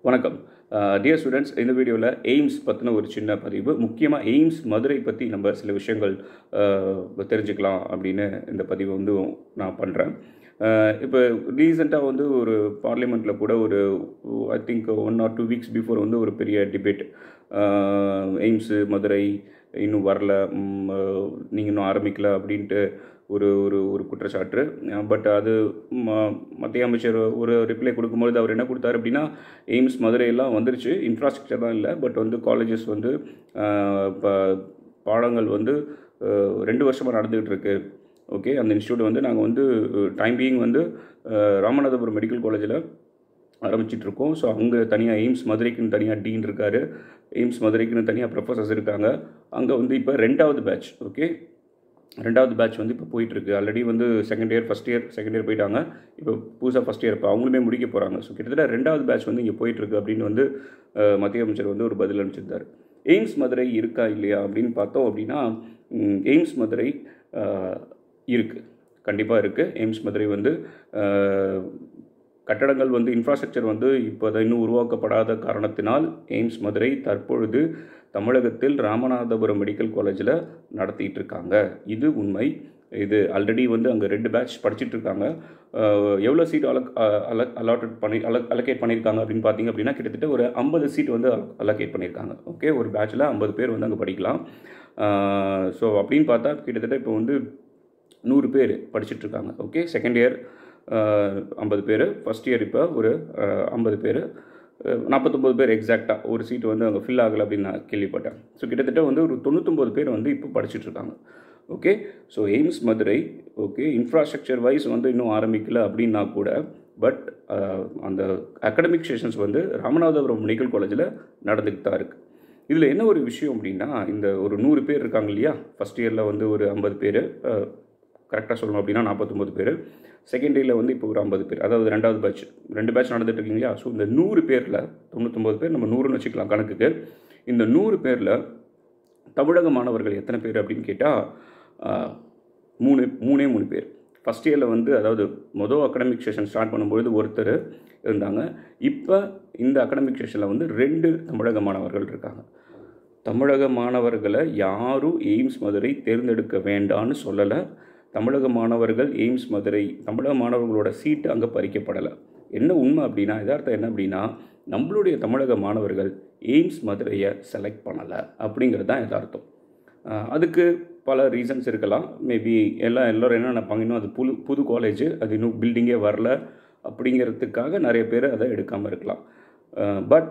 வணக்கம் dear students இந்த வீடியோவில் எய்ம்ஸ் பற்றின ஒரு சின்ன பதிவு முக்கியமாக எய்ம்ஸ் மதுரை பற்றி நம்ம சில விஷயங்கள் அஹ், தெரிஞ்சுக்கலாம் அப்படின்னு இந்த பதிவை வந்து நான் பண்ணுறேன் இப்போ ரீசெண்டாக வந்து ஒரு பார்லிமெண்ட்டில் கூட ஒரு I think one or two weeks before வந்து ஒரு பெரிய டிபேட் எய்ம்ஸு மதுரை இன்னும் வரல நீங்கள் இன்னும் ஆரம்பிக்கல அப்படின்ட்டு ஒரு ஒரு ஒரு குற்றச்சாட்டு பட் அது ம- மத்திய அமைச்சர் ஒரு ரிப்ளை கொடுக்கும்பொழுது அவர் என்ன கொடுத்தாரு அப்படின்னா எய்ம்ஸ் மதுரையெல்லாம் வந்துருச்சு இன்ஃப்ராஸ்ட்ரக்சர் தான் இல்லை பட் வந்து காலேஜஸ் வந்து ஆஹ், ப- பாடங்கள் வந்து ஆஹ், ரெண்டு வருஷமாக நடந்துகிட்டு இருக்கு ஓகே அந்த இன்ஸ்டியூட் வந்து நாங்கள் வந்து டைம் பீயிங் வந்து ஆஹ், ராமநாதபுரம் மெடிக்கல் காலேஜில் ஆரம்பிச்சிட்டு இருக்கோம் ஸோ அங்கே தனியாக எய்ம்ஸ் மதுரைக்குன்னு தனியாக டீன் இருக்கார் எய்ம்ஸ் மதுரைக்குன்னு தனியாக ப்ரொஃபஸர்ஸ் இருக்காங்க அங்கே வந்து இப்போ ரெண்டாவது பேட்ச் ஓகே ரெண்டாவது பேட்ச் வந்து இப்போ போயிட்டுருக்கு ஆல்ரெடி வந்து second year first year second year போயிட்டாங்க இப்போ புதுசாக ஃபஸ்ட் இயர் இப்போ அவங்களுமே முடிக்க போகிறாங்க ஸோ கிட்டத்தட்ட ரெண்டாவது பேட்ச் வந்து இங்கே போயிட்டுருக்கு அப்படின்னு வந்து அஹ், மத்திய அமைச்சர் வந்து ஒரு பதில் அனுப்பிச்சிருந்தார் எய்ம்ஸ் மதுரை இருக்கா இல்லையா அப்படின்னு பார்த்தோம் அப்படின்னா ம், எய்ம்ஸ் மதுரை இருக்குது கண்டிப்பாக இருக்குது எய்ம்ஸ் மதுரை வந்து அஹ், கட்டடங்கள் வந்து இன்ஃப்ராஸ்ட்ரக்சர் வந்து இப்போ இன்னும் உருவாக்கப்படாத காரணத்தினால் எய்ம்ஸ் மதுரை தற்பொழுது தமிழகத்தில் ராமநாதபுரம் மெடிக்கல் காலேஜில் நடத்திட்டு இருக்காங்க இது உண்மை இது ஆல்ரெடி வந்து அங்கே ரெண்டு பேட்ச் படிச்சிட்டு இருக்காங்க அஹ், எவ்வளோ சீட் அலக் அலக் அலாட்டட் பண்ணி அலக் அலோகேட் பண்ணியிருக்காங்க அப்படின்னு பார்த்தீங்க அப்படின்னா கிட்டத்தட்ட ஒரு ஐம்பது சீட் வந்து அலோகேட் பண்ணியிருக்காங்க ஓகே ஒரு பேட்சில் ஐம்பது பேர் வந்து அங்கே படிக்கலாம் ஸோ அப்படின்னு பார்த்தா கிட்டத்தட்ட இப்போ வந்து நூறு பேர் படிச்சுட்டு இருக்காங்க ஓகே செகண்ட் இயர் ஐம்பது பேர் ஃபஸ்ட் இயர் இப்போ ஒரு ஐம்பது பேர் நாற்பத்தொம்பது பேர் எக்ஸாக்டாக ஒரு சீட் வந்து அங்கே ஃபில் ஆகலை அப்படின்னு நான் கேள்விப்பட்டேன் ஸோ கிட்டத்தட்ட வந்து ஒரு தொண்ணூத்தொம்பது பேர் வந்து இப்போ படிச்சுட்டு இருக்காங்க okay so AIIMS Madurai okay infrastructure wise வந்து இன்னும் ஆரம்பிக்கல அப்படின்னா கூட பட் அந்த அகடமிக் செஷன்ஸ் வந்து ராமநாதபுரம் மெடிக்கல் காலேஜில் நடந்துக்கிட்டு தான் இருக்குது இதில் என்ன ஒரு விஷயம் அப்படின்னா இந்த ஒரு நூறு பேர் இருக்காங்க இல்லையா ஃபஸ்ட் இயரில் வந்து ஒரு ஐம்பது பேர் கரெக்டாக சொல்லணும் அப்படின்னா நாற்பத்தொம்பது பேர் செகண்ட் இயரில் வந்து இப்போ ஒரு ஐம்பது பேர் அதாவது ரெண்டாவது பேட்ச் ரெண்டு பேட்ச் நடந்துட்டு இருக்கீங்க இல்லையா ஸோ இந்த நூறு பேரில் தொண்ணூத்தொம்பது பேர் நம்ம நூறுன்னு வச்சுக்கலாம் கணக்குக்கு இந்த நூறு பேரில் தமிழக மாணவர்கள் எத்தனை பேர் அப்படின்னு கேட்டால் மூணு மூணே மூணு பேர் ஃபஸ்ட் இயரில் வந்து அதாவது மொதல் அகடமிக் செஷன் ஸ்டார்ட் பண்ணும்பொழுது ஒருத்தர் இருந்தாங்க இப்போ இந்த அகடமிக் செஷனில் வந்து ரெண்டு தமிழக மாணவர்கள் இருக்காங்க தமிழக மாணவர்களை யாரும் எய்ம்ஸ் மதுரை தேர்ந்தெடுக்க வேண்டான்னு சொல்லலை தமிழக மாணவர்கள் எய்ம்ஸ் மதுரை தமிழக மாணவர்களோட சீட்டு அங்கே பறிக்கப்படலை என்ன உண்மை அப்படின்னா யதார்த்தம் என்ன அப்படின்னா நம்மளுடைய தமிழக மாணவர்கள் எய்ம்ஸ் மதுரையை செலக்ட் பண்ணலை அப்படிங்கிறது தான் யதார்த்தம் ஆஹ் அதுக்கு பல ரீசன்ஸ் இருக்கலாம் மேபி எல்லாம் எல்லோரும் என்ன நினைப்பாங்க இன்னும் அது புது புது காலேஜ் அது இன்னும் பில்டிங்கே வரல அப்படிங்கிறதுக்காக நிறைய பேர் அதை எடுக்காமல் இருக்கலாம் பட்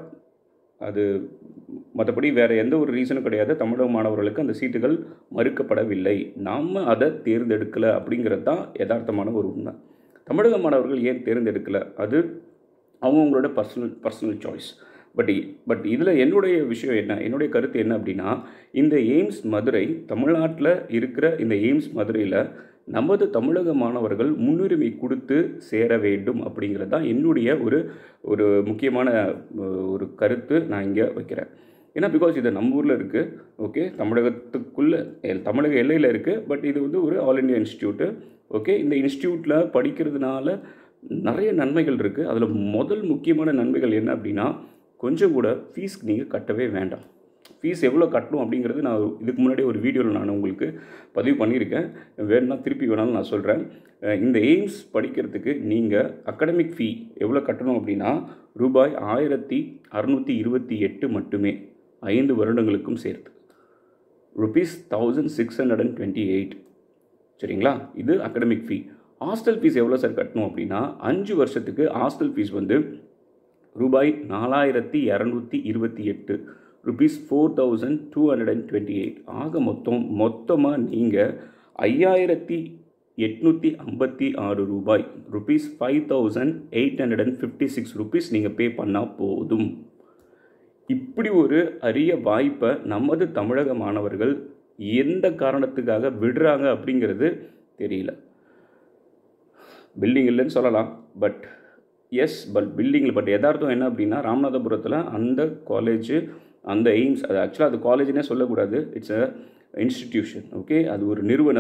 அது மற்றபடி வேறு எந்த ஒரு ரீசனும் கிடையாது தமிழக மாணவர்களுக்கு அந்த சீட்டுகள் மறுக்கப்படவில்லை நாம் அதை தேர்ந்தெடுக்கலை அப்படிங்கிறது தான் யதார்த்தமான ஒரு உண்மை தமிழக மாணவர்கள் ஏன் தேர்ந்தெடுக்கலை அது அவங்கவுங்களோட personal personal choice but but இதில் என்னுடைய விஷயம் என்ன என்னுடைய கருத்து என்ன அப்படின்னா இந்த எய்ம்ஸ் மதுரை தமிழ்நாட்டில் இருக்கிற இந்த எய்ம்ஸ் மதுரையில் நமது தமிழக மாணவர்கள் முன்னுரிமை கொடுத்து சேர வேண்டும் அப்படிங்கிறது தான் என்னுடைய ஒரு ஒரு முக்கியமான அஹ், ஒரு கருத்து நான் இங்கே வைக்கிறேன் ஏன்னா பிகாஸ் இது நம்ம ஊரில் இருக்குது ஓகே தமிழகத்துக்குள்ளே தமிழக எல்லையில் இருக்குது பட் இது வந்து ஒரு ஆல் இண்டியா இன்ஸ்டியூட்டு ஓகே இந்த இன்ஸ்டியூட்டில் படிக்கிறதுனால நிறைய நன்மைகள் இருக்குது அதில் முதல் முக்கியமான நன்மைகள் என்ன அப்படின்னா கொஞ்சம் கூட ஃபீஸ் நீங்கள் கட்டவே வேண்டாம் ஃபீஸ் எவ்வளோ கட்டணும் அப்படிங்கிறது நான் இதுக்கு முன்னாடி ஒரு வீடியோவில் நான் உங்களுக்கு பதிவு பண்ணியிருக்கேன் வேணும்னா திருப்பி வேணாலும் நான் சொல்கிறேன் இந்த எய்ம்ஸ் படிக்கிறதுக்கு நீங்கள் அகடமிக் ஃபீ எவ்வளோ கட்டணும் அப்படின்னா ரூபாய் ஆயிரத்தி அறநூற்றி இருபத்தி எட்டு மட்டுமே ஐந்து வருடங்களுக்கும் சேர்த்து rupees thousand six hundred and twenty eight சரிங்களா இது அகடமிக் ஃபீ ஹாஸ்டல் ஃபீஸ் எவ்வளோ சார் கட்டணும் அப்படின்னா அஞ்சு வருஷத்துக்கு ஹாஸ்டல் ஃபீஸ் வந்து ரூபாய் நாலாயிரத்தி இரநூத்தி இருபத்தி எட்டு rupees four thousand two hundred and twenty eight ஆக மொத்தம் மொத்தமாக நீங்கள் ஐயாயிரத்தி எட்நூற்றி ஐம்பத்தி ஆறு ரூபாய் rupees five thousand eight hundred and fifty six rupees நீங்கள் பே பண்ணால் போதும் இப்படி ஒரு அரிய வாய்ப்பை நமது தமிழக மாணவர்கள் எந்த காரணத்துக்காக விடுறாங்க அப்படிங்கிறது தெரியல பில்டிங் இல்லைன்னு சொல்லலாம் பட் எஸ் பட் பில்டிங்கில் பட் யதார்த்தம் என்ன அப்படின்னா ராமநாதபுரத்தில் அந்த காலேஜ் அந்த எய்ம்ஸ் அது ஆக்சுவலாக அது காலேஜ்னே சொல்லக்கூடாது இட்ஸ் அ இன்ஸ்டிடியூஷன் ஓகே அது ஒரு நிறுவனம்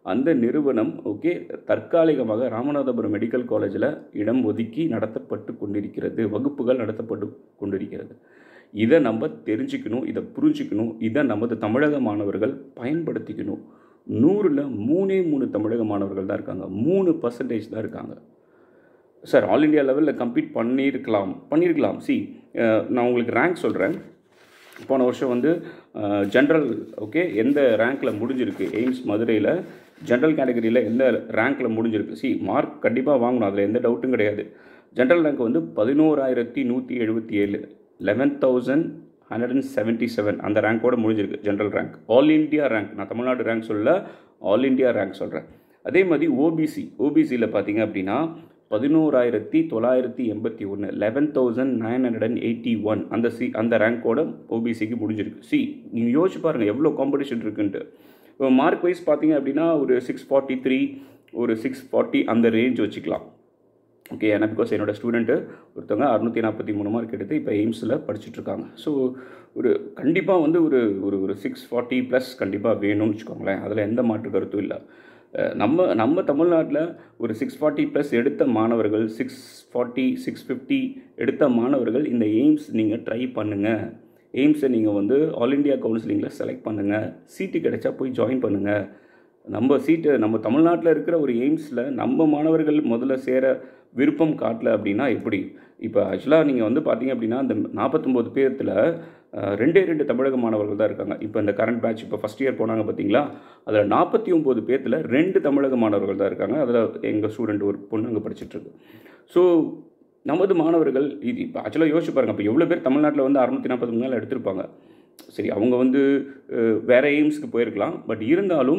அந்த நிறுவனம் ஓகே தற்காலிகமாக ராமநாதபுரம் மெடிக்கல் காலேஜில் இடம் ஒதுக்கி நடத்தப்பட்டு கொண்டிருக்கிறது வகுப்புகள் நடத்தப்பட்டு கொண்டிருக்கிறது இதை நம்ம தெரிஞ்சுக்கணும் இதை புரிஞ்சுக்கணும் இதை நமது தமிழக மாணவர்கள் பயன்படுத்திக்கணும் நூறில் மூணே மூணு தமிழக மாணவர்கள் தான் இருக்காங்க மூணு பர்சன்டேஜ் தான் இருக்காங்க சார் ஆல் இண்டியா லெவலில் கம்ப்ளீட் பண்ணியிருக்கலாம் பண்ணியிருக்கலாம் சி நான் உங்களுக்கு ரேங்க் சொல்கிறேன் போன வருஷம் வந்து ஜென்ரல் ஓகே எந்த ரேங்க்கில் முடிஞ்சிருக்கு எய்ம்ஸ் மதுரையில் ஜென்ரல் கேட்டகரியில் எந்த ரேங்க்கில் முடிஞ்சிருக்கு சி மார்க் கண்டிப்பாக வாங்கணும் அதில் எந்த டவுட்டும் கிடையாது ஜென்ரல் ரேங்க் வந்து பதினோராயிரத்தி நூற்றி எழுபத்தி ஏழு eleven thousand hundred and seventy seven அந்த ரேங்க்கோட முடிஞ்சிருக்கு general rank all India rank நான் தமிழ்நாடு ரேங்க் சொல்ல ஆல் இண்டியா ரேங்க் சொல்கிறேன் அதே மாதிரி ஓபிசி ஓபிசியில் பார்த்தீங்க அப்படின்னா பதினோராயிரத்தி தொள்ளாயிரத்தி எண்பத்தி ஒன்று eleven thousand nine hundred and eighty one அந்த சி அந்த ரேங்க்கோட ஓபிசிக்கு முடிஞ்சிருக்கு சி நீங்கள் யோசிச்சு பாருங்கள் எவ்வளோ காம்படிஷன் இருக்குன்ட்டு இப்போ மார்க் வைஸ் பார்த்தீங்க அப்படின்னா ஒரு சிக்ஸ் ஃபார்ட்டி த்ரீ ஒரு சிக்ஸ் ஃபார்ட்டி அந்த ரேஞ்ச் வச்சுக்கலாம் ஓகே ஏன்னா பிகாஸ் என்னோடய ஸ்டூடெண்ட்டு ஒருத்தவங்க அறுநூற்றி நாற்பத்தி மூணு மார்க் எடுத்து இப்போ எய்ம்ஸில் படிச்சுட்ருக்காங்க ஸோ ஒரு கண்டிப்பாக வந்து ஒரு ஒரு ஒரு சிக்ஸ் ஃபார்ட்டி ப்ளஸ் கண்டிப்பாக வேணும்னு வச்சுக்கோங்களேன் அதில் எந்த மாற்று கருத்தும் இல்லை நம்ம நம்ம தமிழ்நாட்டில் ஒரு சிக்ஸ் ஃபார்ட்டி ப்ளஸ் எடுத்த மாணவர்கள் சிக்ஸ் ஃபார்ட்டி சிக்ஸ் ஃபிஃப்டி எடுத்த மாணவர்கள் இந்த எய்ம்ஸ் நீங்கள் ட்ரை பண்ணுங்கள் எய்ம்ஸை நீங்கள் வந்து ஆல் இண்டியா கவுன்சிலிங்கில் செலக்ட் பண்ணுங்கள் சீட்டு கிடைச்சா போய் ஜாயின் பண்ணுங்கள் நம்ம சீட்டு நம்ம தமிழ்நாட்டில் இருக்கிற ஒரு எய்ம்ஸில் நம்ம மாணவர்கள் முதல்ல சேர விருப்பம் காட்டல அப்படின்னா எப்படி இப்போ ஆக்சுவலாக நீங்கள் வந்து பார்த்தீங்க அப்படின்னா இந்த நாற்பத்தொம்போது பேர்த்தில் ரெண்டே ரெண்டு தமிழக மாணவர்கள் தான் இருக்காங்க இப்போ இந்த கரண்ட் பேட்ச் இப்போ ஃபஸ்ட் இயர் போனாங்க பார்த்தீங்களா அதில் நாற்பத்தி ஒம்பது பேர்த்தில் ரெண்டு தமிழக மாணவர்கள் தான் இருக்காங்க அதில் எங்கள் ஸ்டூடெண்ட் ஒரு பொண்ணு அங்கே படிச்சுட்ருக்கு ஸோ நமது மாணவர்கள் இது இப்போ ஆக்சுவலாக யோசிச்சு பாருங்கள் இப்போ எவ்வளோ பேர் தமிழ்நாட்டில் வந்து அறுநூற்றி நாற்பது மேலே எடுத்திருப்பாங்க சரி அவங்க வந்து வேறு எய்ம்ஸ்க்கு போயிருக்கலாம் பட் இருந்தாலும்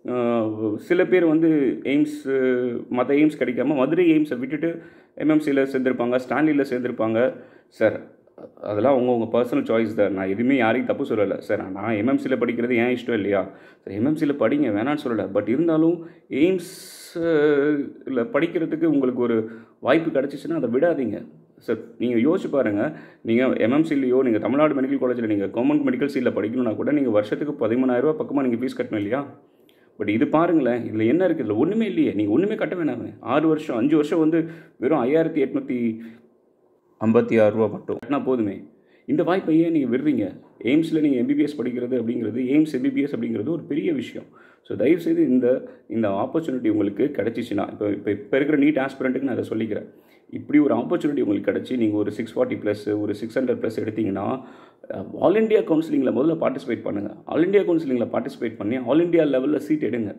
சில பேர் வந்து எய்ம்ஸ் மற்ற எய்ம்ஸ் கிடைக்காம மதுரை எய்ம்ஸை விட்டுட்டு எம்எம்சியில் சேர்ந்துருப்பாங்க ஸ்டான்லியில் சேர்ந்துருப்பாங்க சார் அதெல்லாம் அவங்கவுங்க பர்சனல் சாய்ஸ் தான் நான் எதுவுமே யாரையும் தப்பு சொல்லலை சார் நான் எம்எம்சியில் படிக்கிறது ஏன் இஷ்டம் இல்லையா சார் எம்எம்சியில் படிங்க வேணான்னு சொல்லலை பட் இருந்தாலும் எய்ம்ஸில் படிக்கிறதுக்கு உங்களுக்கு ஒரு வாய்ப்பு கிடச்சிச்சின்னா அதை விடாதீங்க சார் நீங்கள் யோசிச்சு பாருங்கள் நீங்கள் எம்எம்சிலையோ நீங்கள் தமிழ்நாடு மெடிக்கல் காலேஜில் நீங்கள் கவர்மெண்ட் மெடிக்கல் சீட்டில் படிக்கணும்னா கூட நீங்கள் வருஷத்துக்கு பதிமூணாயிரரூபா பக்கமாக நீங்கள் ஃபீஸ் கட்டணும் இல்லையா பட் இது பாருங்களேன் இதில் என்ன இருக்குது இதில் ஒன்றுமே இல்லையே நீங்கள் ஒன்றுமே கட்ட வேணாமே ஆறு வருஷம் அஞ்சு வருஷம் வந்து வெறும் ஐயாயிரத்தி எட்நூற்றி ஐம்பத்தி ஆறு ரூபா மட்டும் கட்டினா போதுமே இந்த வாய்ப்பை ஏன் நீங்கள் விடுறீங்க எய்ம்ஸில் நீங்கள் எம்பிபிஎஸ் படிக்கிறது அப்படிங்கிறது எய்ம்ஸ் எம்பிபிஎஸ் அப்படிங்கிறது ஒரு பெரிய விஷயம் ஸோ தயவுசெய்து இந்த இந்த ஆப்பர்ச்சுனிட்டி உங்களுக்கு கிடச்சிச்சின்னா இப்போ இப்போ இப்போ இருக்கிற நீட் ஆஸ்பிரண்ட்டுக்கு நான் அதை சொல்லிக்கிறேன் இப்படி ஒரு ஆப்பர்ச்சுனிட்டி உங்களுக்கு கிடச்சி நீங்கள் ஒரு சிக்ஸ் ஃபார்ட்டி ப்ளஸ் ஒரு சிக்ஸ் ஹண்ட்ரட் ப்ளஸ் எடுத்தீங்கன்னா ஆல் இண்டியா கவுன்சிலிங்கில் முதல்ல பார்ட்டிசிபேட் பண்ணுங்கள் ஆல் இண்டியா கவுன்சிலிங்கில் பார்ட்டிசிபேட் பண்ணி ஆல் இண்டியா லெவலில் சீட் எடுங்க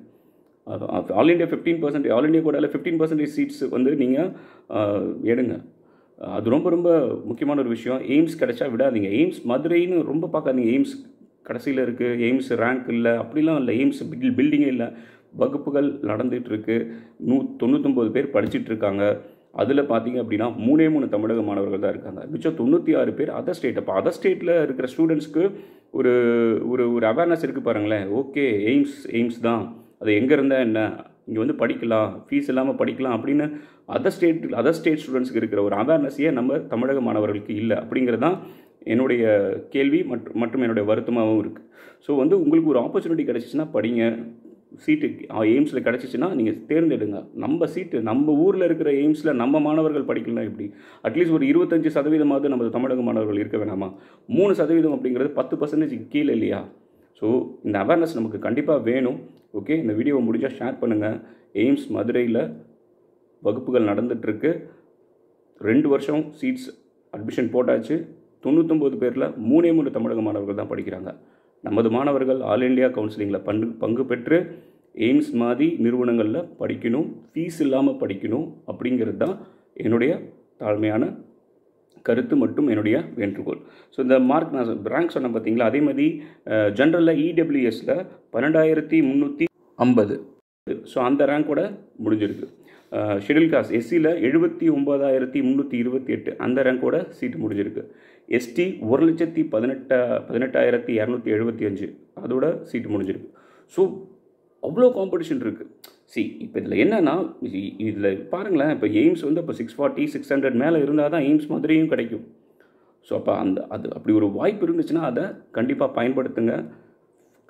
all India fifteen percentage all India கூட ஃபிஃப்டீன் பர்சன்டேஜ் சீட்ஸ் வந்து நீங்கள் எடுங்க அது ரொம்ப ரொம்ப முக்கியமான ஒரு விஷயம் எய்ம்ஸ் கிடைச்சா விடாதீங்க எய்ம்ஸ் மதுரைன்னு ரொம்ப பார்க்காதீங்க எய்ம்ஸ் கடைசியில் இருக்குது எய்ம்ஸ் ரேங்க் இல்லை அப்படிலாம் இல்லை எய்ம்ஸ் பில் பில்டிங்கே இல்லை வகுப்புகள் நடந்துகிட்டு இருக்கு நூ தொண்ணூத்தொம்பது பேர் படிச்சுட்டு இருக்காங்க அதில் பார்த்தீங்க அப்படின்னா மூணே மூணு தமிழக மாணவர்கள் தான் இருக்காங்க மிச்சம் தொண்ணூற்றி ஆறு பேர் அதர் ஸ்டேட் அப்போ அதர் ஸ்டேட்டில் இருக்கிற ஸ்டூடெண்ட்ஸ்க்கு ஒரு ஒரு ஒரு அவேர்னஸ் இருக்குது பாருங்களேன் ஓகே எய்ம்ஸ் எய்ம்ஸ் தான் அது எங்கே இருந்தால் என்ன இங்கே வந்து படிக்கலாம் ஃபீஸ் இல்லாமல் படிக்கலாம் அப்படின்னு அதர் ஸ்டேட் அதர் ஸ்டேட் ஸ்டூடெண்ட்ஸ்க்கு இருக்கிற ஒரு அவேர்னஸ் ஏன் நம்ம தமிழக மாணவர்களுக்கு இல்லை அப்படிங்கிறது தான் என்னுடைய கேள்வி மற்றும் மற்றும் என்னுடைய வருத்தமாகவும் இருக்குது ஸோ வந்து உங்களுக்கு ஒரு ஆப்பர்ச்சுனிட்டி கிடச்சிச்சின்னா படிங்க சீட்டு எய்ம்ஸில் கிடச்சிச்சின்னா நீங்கள் தேர்ந்தெடுங்க நம்ம சீட்டு நம்ம ஊரில் இருக்கிற எய்ம்ஸில் நம்ம மாணவர்கள் படிக்கலாம் எப்படி அட்லீஸ்ட் ஒரு இருபத்தஞ்சி சதவீதமாவது நம்ம தமிழக மாணவர்கள் இருக்க வேணாமா மூணு சதவீதம் அப்படிங்கிறது பத்து பர்சன்டேஜ் கீழே இல்லையா ஸோ இந்த அவேர்னஸ் நமக்கு கண்டிப்பாக வேணும் ஓகே இந்த வீடியோவை முடிஞ்சால் ஷேர் பண்ணுங்கள் எய்ம்ஸ் மதுரையில் வகுப்புகள் நடந்துகிட்ருக்கு ரெண்டு வருஷம் சீட்ஸ் அட்மிஷன் போட்டாச்சு தொண்ணூத்தொம்பது பேரில் மூணே மூணு தமிழக மாணவர்கள் தான் படிக்கிறாங்க நமது மாணவர்கள் ஆல் இண்டியா கவுன்சிலிங்கில் பங்கு பங்கு பெற்று எய்ம்ஸ் மாதிரி நிறுவனங்களில் படிக்கணும் ஃபீஸ் இல்லாமல் படிக்கணும் அப்படிங்கிறது தான் என்னுடைய தாழ்மையான கருத்து மற்றும் என்னுடைய வேண்டுகோள் ஸோ இந்த மார்க் நான் ரேங்க் சொன்னேன் பார்த்தீங்களா அதே மாதிரி ஜென்ரலில் இடபிள்யூஎஸில் பன்னெண்டாயிரத்தி முந்நூற்றி ஐம்பது ஸோ அந்த ரேங்கோட முடிஞ்சிருக்கு ஷெடியூல் காஸ்ட் எஸ்சியில் எழுபத்தி ஒம்பதாயிரத்தி முந்நூற்றி இருபத்தி எட்டு அந்த ரேங்கோட சீட்டு முடிஞ்சிருக்கு எஸ்டி ஒரு லட்சத்தி பதினெட்டா பதினெட்டாயிரத்தி இரநூத்தி எழுபத்தி அஞ்சு அதோட சீட்டு முடிஞ்சிருக்கு ஸோ அவ்வளோ காம்படிஷன் இருக்குது சி இப்போ இதில் என்னென்னா இதில் பாருங்களேன் இப்போ எய்ம்ஸ் வந்து இப்போ சிக்ஸ் ஃபார்ட்டி சிக்ஸ் ஹண்ட்ரட் மேலே இருந்தால் தான் எய்ம்ஸ் மாதிரியும் கிடைக்கும் ஸோ அப்போ அந்த அது அப்படி ஒரு வாய்ப்பு இருந்துச்சுன்னா அதை கண்டிப்பாக பயன்படுத்துங்க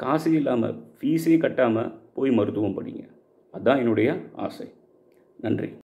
காசே இல்லாமல் ஃபீஸே கட்டாமல் போய் மருத்துவம் படிங்க அதுதான் என்னுடைய ஆசை நன்றி